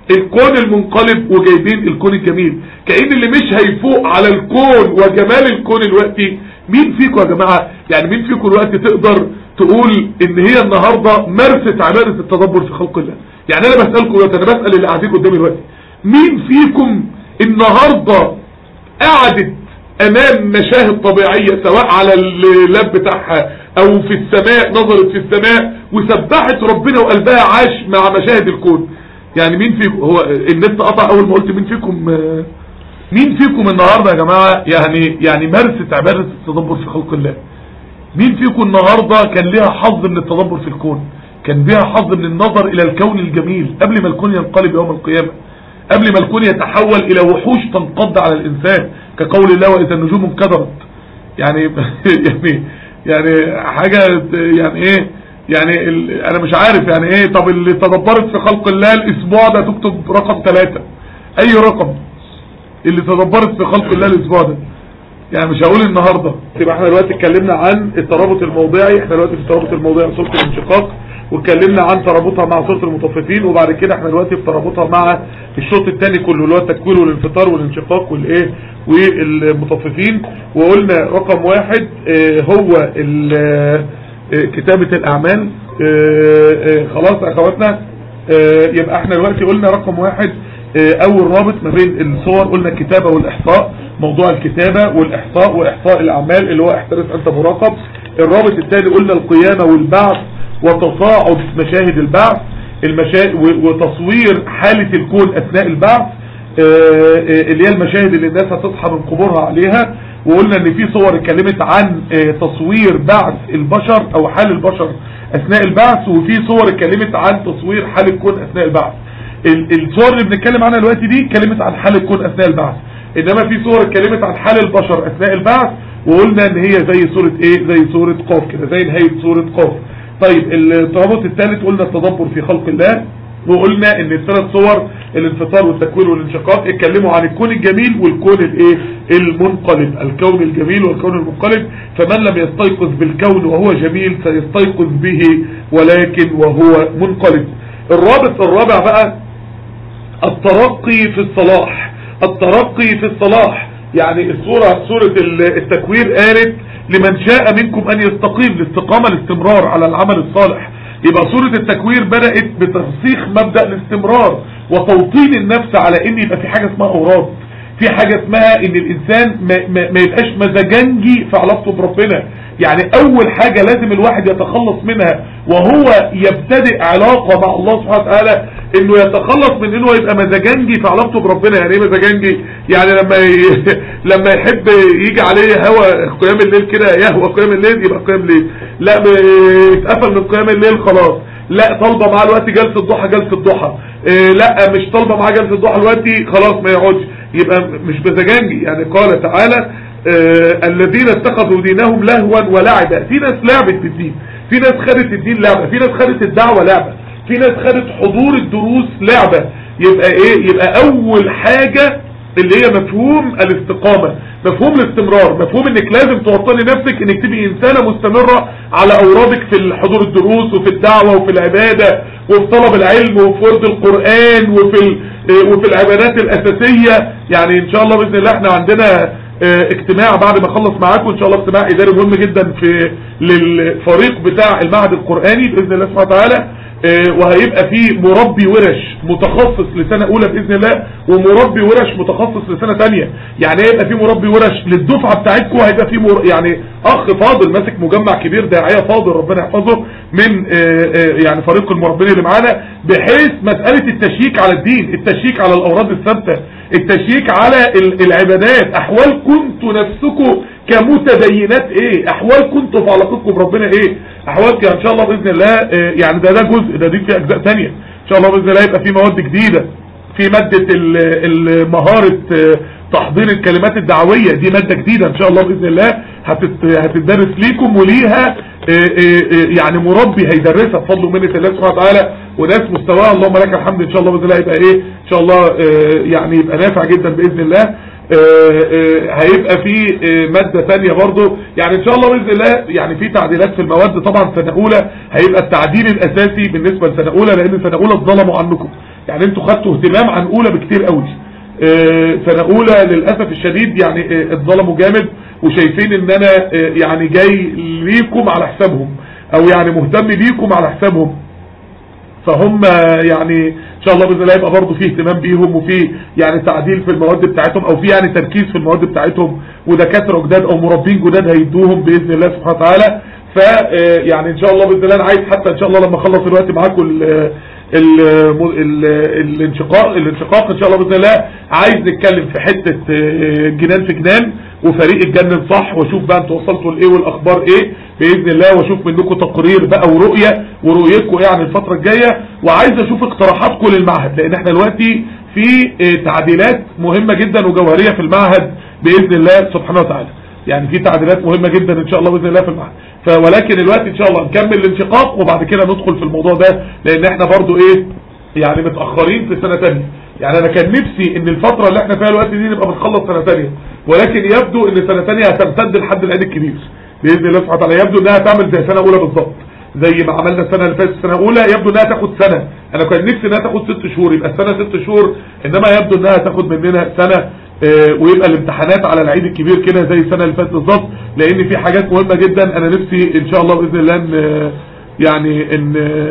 الكون المنقلب وجايبين الكون الجميل كأن اللي مش هيفوق على الكون وجمال الكون الوقتي مين فيكم يا جماعة يعني مين فيكم الوقت تقدر تقول ان هي النهاردة مارست عبادة التدبر في خلق الله يعني انا بسألكم دلوقتي انا بسأل اللي قاعدين قدامي دلوقتي مين فيكم النهاردة قعدت امام مشاهد طبيعية سواء على اللاب بتاعها او في السماء نظرت في السماء وسبحت ربنا وقلبها عاش مع مشاهد الكون يعني مين فيكم هو النت قطع اول ما قلت مين فيكم مين فيكم النهاردة يا جماعة يعني يعني مارست عبادة التدبر في خلق الله مين فيكم النهاردة كان ليها حظ من التدبر في الكون كان ليها حظ من النظر الى الكون الجميل قبل ما الكون ينقلب يوم القيامة قبل ما الكون يتحول الى وحوش تنقض على الانسان كقول الله واذا النجوم انكدرت يعني يعني يعني حاجة يعني ايه يعني انا مش عارف يعني ايه طب اللي تدبرت في خلق الله الاسبوع ده تكتب رقم ثلاثة اي رقم اللي تدبرت في خلق الله الاسبوع ده يعني مش هقول النهاردة يبقى احنا دلوقتي اتكلمنا عن الترابط الموضعي احنا دلوقتي في الترابط الموضعي سورة الانشقاق واتكلمنا عن ترابطها مع سورة المطففين وبعد كده احنا دلوقتي في ترابطها مع الشوط الثاني كله اللي هو التكوير والانفطار والانشقاق والايه والمطففين وقلنا رقم واحد اه هو اه كتابة الاعمال اه خلاص اخواتنا يبقى احنا دلوقتي قلنا رقم واحد اول رابط ما بين الصور قلنا الكتابة والاحصاء موضوع الكتابة والاحصاء واحصاء الاعمال اللي هو احترس انت مراقب الرابط الثاني قلنا القيامة والبعث وتصاعد مشاهد البعث المشا... وتصوير حالة الكون اثناء البعث اللي هي المشاهد اللي الناس هتصحى من قبورها عليها وقلنا ان في صور اتكلمت عن تصوير بعث البشر او حال البشر اثناء البعث وفي صور اتكلمت عن تصوير حال الكون اثناء البعث الصور اللي بنتكلم عنها دلوقتي دي اتكلمت عن حال الكون اثناء البعث انما في صور اتكلمت عن حال البشر اثناء البعث وقلنا ان هي زي صورة ايه زي صورة قاف كده زي نهاية صورة قاف طيب الترابط الثالث قلنا التدبر في خلق الله وقلنا ان الثلاث صور الانفطار والتكوين والانشقاق اتكلموا عن الكون الجميل والكون الايه المنقلب الكون الجميل والكون المنقلب فمن لم يستيقظ بالكون وهو جميل سيستيقظ به ولكن وهو منقلب الرابط الرابع بقى الترقي في الصلاح الترقي في الصلاح يعني الصورة سورة التكوير قالت لمن شاء منكم ان يستقيم الاستقامة الاستمرار على العمل الصالح يبقى سورة التكوير بدأت بترسيخ مبدأ الاستمرار وتوطين النفس على ان يبقى في حاجة اسمها اوراد في حاجة اسمها ان الانسان ما, ما, ما يبقاش مزاجنجي في علاقته بربنا يعني اول حاجة لازم الواحد يتخلص منها وهو يبتدئ علاقة مع الله سبحانه وتعالى انه يتخلص من انه يبقى مزاجنجي في علاقته بربنا يعني ايه مزاجنجي يعني لما ي... لما يحب يجي عليه هوا قيام الليل كده يهوى قيام الليل يبقى قيام الليل لا يتقفل من قيام الليل خلاص لا طالبه معاه الوقت جلسه الضحى جلسه الضحى إيه لا مش طالبه معاه جلسه الضحى الوقت خلاص ما يقعدش يبقى مش مزاجنجي يعني قال تعالى آه الذين اتخذوا دينهم لهوا ولعبا في ناس لعبت بالدين في ناس خدت الدين لعبة في ناس خدت الدعوة لعبة في ناس خدت حضور الدروس لعبة يبقى ايه يبقى اول حاجة اللي هي مفهوم الاستقامة مفهوم الاستمرار مفهوم انك لازم توطني نفسك انك تبقي انسانة مستمرة على اورادك في حضور الدروس وفي الدعوة وفي العبادة وفي طلب العلم وفي ورد القرآن وفي وفي العبادات الاساسية يعني ان شاء الله باذن الله احنا عندنا اجتماع بعد ما اخلص معاكم ان شاء الله اجتماع اداري مهم جدا في للفريق بتاع المعهد القرآني باذن الله سبحانه وتعالى وهيبقى فيه مربي ورش متخصص لسنة اولى باذن الله ومربي ورش متخصص لسنة تانية يعني هيبقى فيه مربي ورش للدفعة بتاعتكم هيبقى فيه مر... يعني اخ فاضل ماسك مجمع كبير داعية فاضل ربنا يحفظه من يعني فريق المربين اللي معانا بحيث مسألة التشييك على الدين التشييك على الاوراد الثابتة التشييك على العبادات احوال كنتوا نفسكم كمتدينات ايه احوال كنتوا في علاقتكم بربنا ايه احوال ان شاء الله باذن الله يعني ده ده جزء ده دي في اجزاء تانية ان شاء الله باذن الله يبقى في مواد جديدة في مادة المهارة تحضير الكلمات الدعوية دي مادة جديدة ان شاء الله باذن الله هتدرس ليكم وليها يعني مربي هيدرسها بفضل ومنة الله سبحانه وتعالى وناس مستواها اللهم لك الحمد ان شاء الله باذن الله يبقى ايه ان شاء الله يعني يبقى نافع جدا باذن الله هيبقى في مادة ثانية برضو يعني ان شاء الله باذن الله يعني في تعديلات في المواد طبعا سنة اولى هيبقى التعديل الاساسي بالنسبة لسنة اولى لان سنة اولى اتظلموا عنكم يعني انتوا خدتوا اهتمام عن اولى بكتير قوي آه، سنة اولى للأسف الشديد يعني آه، اتظلموا جامد وشايفين ان انا آه، يعني جاي ليكم على حسابهم او يعني مهتم بيكم على حسابهم فهم يعني ان شاء الله باذن الله يبقى برضه في اهتمام بيهم وفي يعني تعديل في المواد بتاعتهم او في يعني تركيز في المواد بتاعتهم ودكاتره جداد او مربين جداد هيدوهم باذن الله سبحانه وتعالى ف يعني ان شاء الله باذن الله انا عايز حتى ان شاء الله لما اخلص الوقت معاكم ال- ال- ال- الانشقاق الانشقاق ان شاء الله باذن الله عايز نتكلم في حته آه، جنان في جنان وفريق اتجنن صح واشوف بقى انتوا وصلتوا لايه والاخبار ايه باذن الله واشوف منكم تقرير بقى ورؤيه ورؤيتكم ايه عن الفتره الجايه وعايز اشوف اقتراحاتكم للمعهد لان احنا دلوقتي في آه، تعديلات مهمه جدا وجوهريه في المعهد باذن الله سبحانه وتعالى يعني في تعديلات مهمة جدا ان شاء الله باذن الله في المعهد فولكن الوقت ان شاء الله نكمل الانشقاق وبعد كده ندخل في الموضوع ده لان احنا برضو ايه يعني متأخرين في سنة تانية يعني انا كان نفسي ان الفترة اللي احنا فيها الوقت دي نبقى بنخلص سنة تانية ولكن يبدو ان سنة تانية هتمتد لحد العيد الكبير باذن الله سبحانه وتعالى يبدو انها تعمل زي سنة اولى بالظبط زي ما عملنا السنة اللي فاتت السنة الاولى يبدو انها تاخد سنة انا كان نفسي انها تاخد ست شهور يبقى السنة ست شهور انما يبدو انها تاخد مننا سنة آه، ويبقى الامتحانات على العيد الكبير كده زي السنة اللي فاتت بالظبط لان في حاجات مهمة جدا انا نفسي ان شاء الله باذن الله ان يعني ان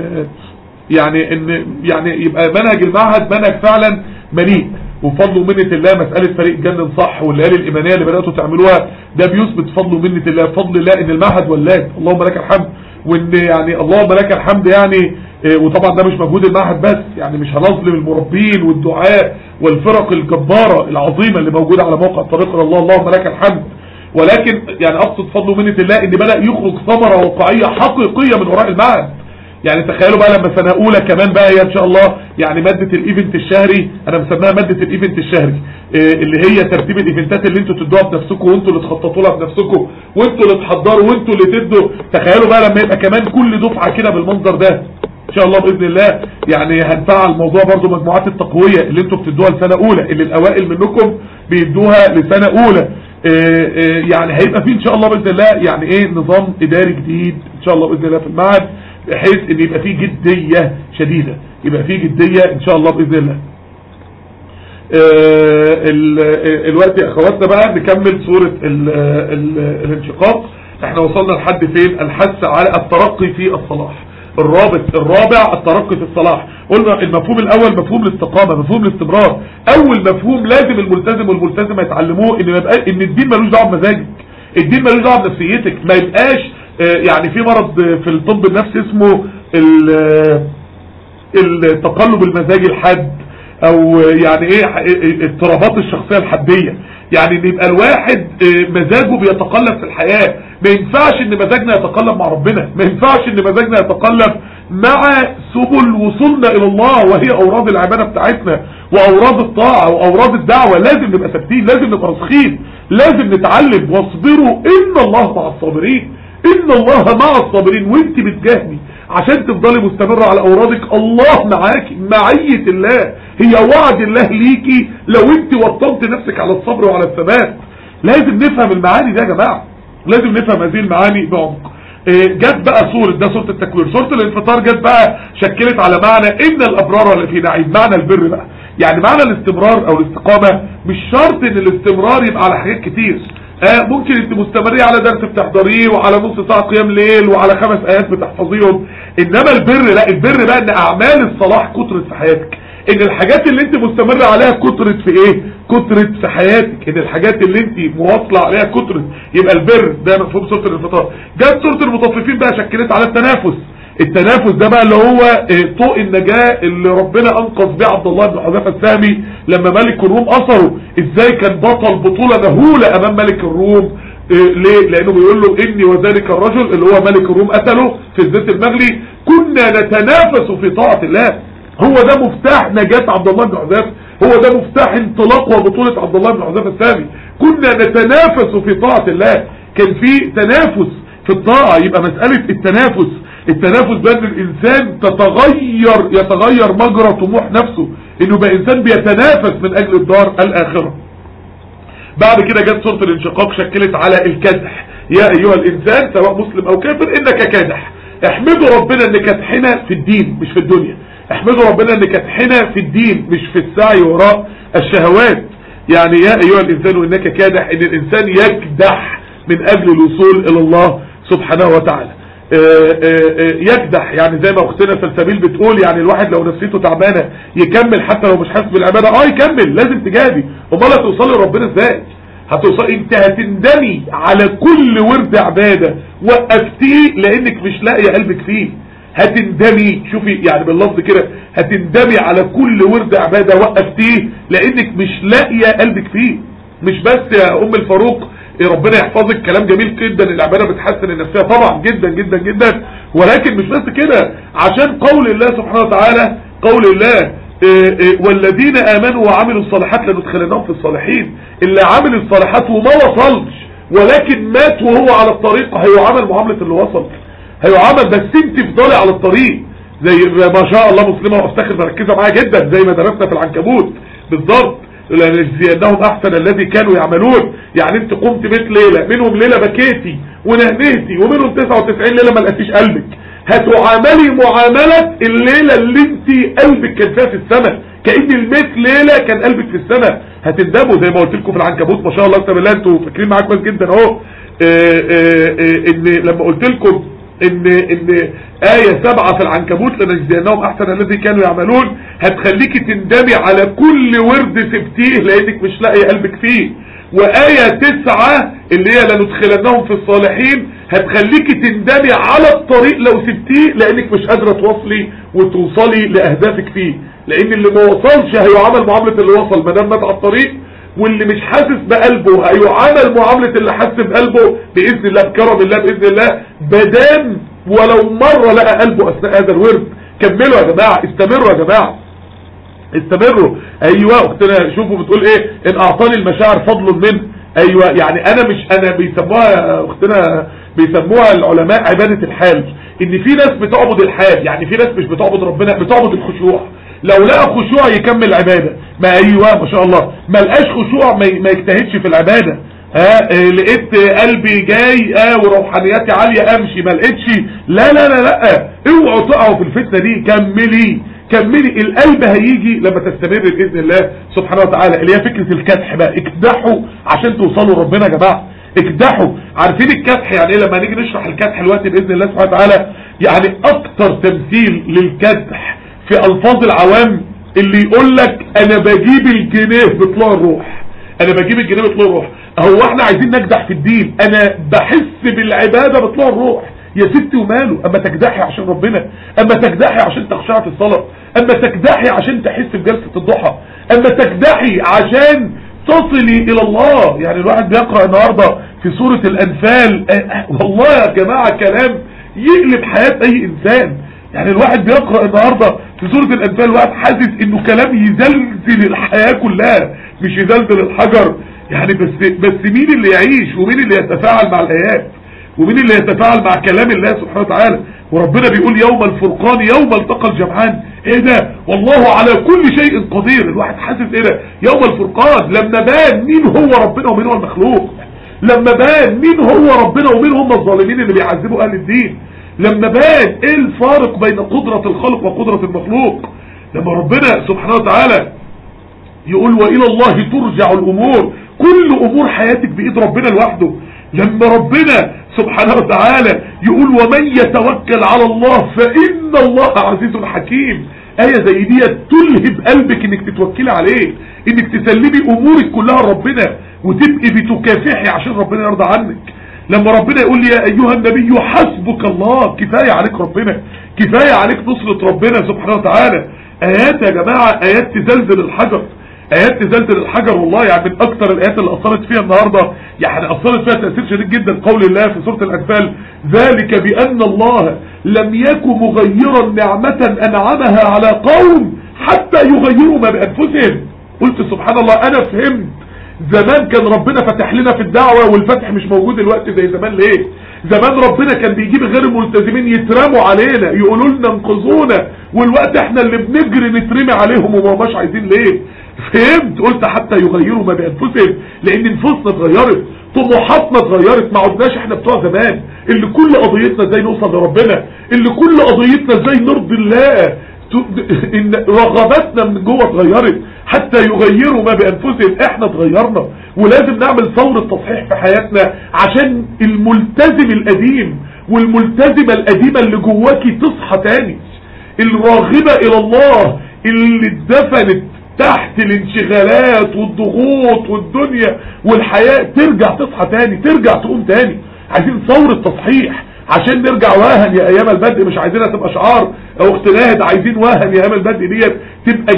يعني ان يعني يبقى منهج المعهد منهج فعلا مليء وفضل ومنة الله مسألة فريق جنن صح والليالي الإيمانية اللي بدأتوا تعملوها ده بيثبت فضل ومنة الله بفضل الله إن المعهد ولاد اللهم لك الحمد وإن يعني اللهم لك الحمد يعني آه، وطبعا ده مش مجهود المعهد بس يعني مش هنظلم المربين والدعاء والفرق الجبارة العظيمة اللي موجودة على موقع طريق إلى الله اللهم لك الحمد ولكن يعني أقصد فضل ومنة الله إن بدأ يخرج ثمرة واقعية حقيقية من وراء المعهد يعني تخيلوا بقى لما سنة اولى كمان بقى هي ان شاء الله يعني مادة الايفنت الشهري انا مسميها مادة الايفنت الشهري إيه اللي هي ترتيب الايفنتات اللي انتوا تدوها بنفسكم وانتوا اللي تخططوا لها بنفسكم وانتوا اللي تحضروا وانتوا اللي تدوا تخيلوا بقى لما يبقى كمان كل دفعة كده بالمنظر ده ان شاء الله باذن الله يعني هنفعل موضوع برضو مجموعات التقوية اللي انتوا بتدوها لسنة اولى اللي الاوائل منكم بيدوها لسنة اولى إيه إيه يعني هيبقى فيه ان شاء الله باذن الله يعني ايه نظام اداري جديد ان شاء الله باذن الله في المعهد بحيث ان يبقى فيه جدية شديدة يبقى فيه جدية ان شاء الله باذن الله آه، ال- آه، الوقت يا اخواتنا بقى نكمل صورة ال- آه، ال- الانشقاق احنا وصلنا لحد فين الحث على الترقي في الصلاح الرابط الرابع الترقي في الصلاح قلنا المفهوم الاول مفهوم الاستقامة مفهوم الاستمرار اول مفهوم لازم الملتزم والملتزمة يتعلموه ان ما يبقى ان الدين ملوش دعوه بمزاجك الدين ملوش دعوه بنفسيتك ما يبقاش آه، يعني في مرض آه، في الطب النفسي اسمه ال- آه، التقلب المزاجي الحاد او يعني ايه اضطرابات الشخصية الحدية يعني ان يبقى الواحد اه، مزاجه بيتقلب في الحياة ما ينفعش ان مزاجنا يتقلب مع ربنا ما ينفعش ان مزاجنا يتقلب مع سبل وصولنا الى الله وهي اوراد العبادة بتاعتنا واوراد الطاعة واوراد الدعوة لازم نبقى ثابتين لازم نبقى راسخين لازم نتعلم واصبروا ان الله مع الصابرين ان الله مع الصابرين وانت بتجاهدي عشان تفضلي مستمرة على اورادك الله معاكي معية الله هي وعد الله ليكي لو انت وطنت نفسك على الصبر وعلى الثبات لازم نفهم المعاني دي يا جماعة لازم نفهم هذه المعاني بعمق إيه، جت بقى صورة ده صورة التكوير صورة الانفطار جت بقى شكلت على معنى ان الابرار اللي في نعيم معنى البر بقى يعني معنى الاستمرار او الاستقامة مش شرط ان الاستمرار يبقى على حاجات كتير آه ممكن انت مستمرية على درس بتحضريه وعلى نص ساعة قيام ليل وعلى خمس ايات بتحفظيهم انما البر لا البر بقى ان اعمال الصلاح كترت في حياتك ان الحاجات اللي انت مستمرة عليها كترت في ايه كترت في حياتك ان الحاجات اللي انت مواصلة عليها كترت يبقى البر ده مفهوم سورة الانفطار جت سورة المطففين بقى شكلت على التنافس التنافس ده بقى اللي هو اه، طوق النجاة اللي ربنا انقذ بيه عبد الله بن حذافة السامي لما ملك الروم اثره ازاي كان بطل بطولة مهولة امام ملك الروم اه، ليه لانه بيقول له اني وذلك الرجل اللي هو ملك الروم قتله في الزيت المغلي كنا نتنافس في طاعة الله هو ده مفتاح نجاة عبد الله بن حذافة هو ده مفتاح انطلاق وبطولة عبد الله بن حذافة السامي كنا نتنافس في طاعة الله كان في تنافس في الطاعة يبقى مسألة التنافس التنافس بأن الإنسان تتغير يتغير مجرى طموح نفسه إنه يبقى إنسان بيتنافس من أجل الدار الآخرة بعد كده جت سورة الانشقاق شكلت على الكدح يا أيها الإنسان سواء مسلم أو كافر إنك كادح احمدوا ربنا ان كدحنا في الدين مش في الدنيا احمدوا ربنا ان كدحنا في الدين مش في السعي وراء الشهوات يعني يا ايها الانسان انك كادح ان الانسان يكدح من اجل الوصول الى الله سبحانه وتعالى يكدح يعني زي ما اختنا سلسبيل بتقول يعني الواحد لو نفسيته تعبانه يكمل حتى لو مش حاسس بالعباده اه يكمل لازم تجادي امال هتوصلي لربنا ازاي هتوصل انت هتندمي على كل ورد عبادة وقفتيه لانك مش لاقيه قلبك فيه هتندمي شوفي يعني باللفظ كده هتندمي على كل ورد عبادة وقفتيه لانك مش لاقيه قلبك فيه مش بس يا ام الفاروق ربنا يحفظك كلام جميل جدا العبادة بتحسن النفسية طبعا جدا جدا جدا ولكن مش بس كده عشان قول الله سبحانه وتعالى قول الله إيه إيه والذين امنوا وعملوا الصالحات لندخلناهم في الصالحين اللي عمل الصالحات وما وصلش ولكن مات وهو على الطريق هيعامل معاملة اللي وصل هيعامل بس انت فضلي على الطريق زي ما شاء الله مسلمة وافتخر مركزة معايا جدا زي ما درسنا في العنكبوت بالضبط لنجزينهم احسن الذي كانوا يعملون يعني انت قمت 100 ليلة منهم ليلة بكيتي ونهنيتي ومنهم 99 ليلة ما لقيتيش قلبك هتعاملي معاملة الليلة اللي انت قلبك كان فيها في السماء كأن الميت ليلة كان قلبك في السماء هتندموا زي ما قلت لكم في العنكبوت ما شاء الله اكتب الله انتوا فاكرين معاك كويس جدا اهو ان لما قلت لكم ان ان آية سبعة في العنكبوت لنجزينهم احسن الذي كانوا يعملون هتخليكي تندمي على كل ورد سبتيه لانك مش لاقي قلبك فيه وآية تسعة اللي هي لندخلنهم في الصالحين هتخليكي تندمي على الطريق لو سبتيه لانك مش قادرة توصلي وتوصلي لاهدافك فيه لان اللي ما وصلش هيعامل معاملة اللي وصل ما دام مات على الطريق واللي مش حاسس بقلبه هيعامل معاملة اللي حاسس بقلبه بإذن الله بكرم الله بإذن الله بدام ولو مرة لقى قلبه أثناء هذا الورد كملوا يا جماعة استمروا يا جماعة استمروا ايوه اختنا شوفوا بتقول ايه ان اعطاني المشاعر فضل منه ايوه يعني انا مش انا بيسموها اختنا بيسموها العلماء عبادة الحال ان في ناس بتعبد الحال يعني في ناس مش بتعبد ربنا بتعبد الخشوع لو لقى خشوع يكمل عبادة ما ايوه ما شاء الله ما لقاش خشوع ما ما يجتهدش في العبادة ها اه لقيت قلبي جاي اه وروحانياتي عالية امشي ما لقيتش لا لا لا لا اوعوا تقعوا في الفتنة دي كملي كملي القلب هيجي لما تستمر بإذن الله سبحانه وتعالى اللي هي فكرة الكدح بقى اكدحوا عشان توصلوا ربنا يا جماعة اكدحوا عارفين الكدح يعني ايه لما نيجي نشرح الكدح دلوقتي بإذن الله سبحانه وتعالى يعني اكتر تمثيل للكدح في الفاظ العوام اللي يقول لك انا بجيب الجنيه بطلوع الروح انا بجيب الجنيه بطلوع الروح هو احنا عايزين نكدح في الدين انا بحس بالعبادة بطلوع الروح يا ستي وماله اما تكدحي عشان ربنا اما تكدحي عشان تخشعي في الصلاة اما تكدحي عشان تحس بجلسة الضحى اما تكدحي عشان تصلي الى الله يعني الواحد بيقرأ النهاردة في سورة الانفال والله يا جماعة كلام يقلب حياة اي انسان يعني الواحد بيقرأ النهاردة في سورة الانفال الواحد حاسس انه كلام يزلزل الحياة كلها مش يزلزل الحجر يعني بس بس مين اللي يعيش ومين اللي يتفاعل مع الايات ومين اللي يتفاعل مع كلام الله سبحانه وتعالى وربنا بيقول يوم الفرقان يوم التقى الجمعان ايه ده والله على كل شيء قدير الواحد حاسس ايه ده يوم الفرقان لما بان مين هو ربنا ومين هو المخلوق لما بان مين هو ربنا ومين هم الظالمين اللي بيعذبوا اهل الدين لما بان ايه الفارق بين قدرة الخلق وقدرة المخلوق لما ربنا سبحانه وتعالى يقول والى الله ترجع الامور كل امور حياتك بايد ربنا لوحده لما ربنا سبحانه وتعالى يقول ومن يتوكل على الله فإن الله عزيز حكيم آية زي دي تلهب قلبك انك تتوكلي عليه انك تسلمي امورك كلها لربنا وتبقي بتكافحي عشان ربنا يرضى عنك لما ربنا يقول لي يا ايها النبي حسبك الله كفاية عليك ربنا كفاية عليك نصرة ربنا سبحانه وتعالى ايات يا جماعة ايات تزلزل الحجر ايات تزلزل الحجر والله يعني من اكتر الايات اللي اثرت فيها النهاردة يعني اثرت فيها تأثير شديد جدا قول الله في سورة الانفال ذلك بان الله لم يكن مغيرا نعمة انعمها على قوم حتى يغيروا ما بانفسهم قلت سبحان الله انا فهمت زمان كان ربنا فتح لنا في الدعوة والفتح مش موجود الوقت زي زمان ليه زمان ربنا كان بيجيب غير الملتزمين يترموا علينا يقولوا لنا انقذونا والوقت احنا اللي بنجري نترمي عليهم وما مش عايزين ليه فهمت قلت حتى يغيروا ما بانفسهم لان نفوسنا اتغيرت طموحاتنا اتغيرت ما عدناش احنا بتوع زمان اللي كل قضيتنا ازاي نوصل لربنا اللي كل قضيتنا ازاي نرضي الله ت- ان رغباتنا من جوه اتغيرت حتى يغيروا ما بانفسهم احنا اتغيرنا ولازم نعمل ثورة تصحيح في حياتنا عشان الملتزم القديم والملتزمة القديمة اللي جواكي تصحى تاني الراغبة الى الله اللي اتدفنت تحت الانشغالات والضغوط والدنيا والحياة ترجع تصحى تاني ترجع تقوم تاني عايزين ثورة تصحيح عشان نرجع واهن يا ايام البدء مش عايزينها تبقى شعار او اختلاهد عايزين واهن يا ايام البدء ديت تبقى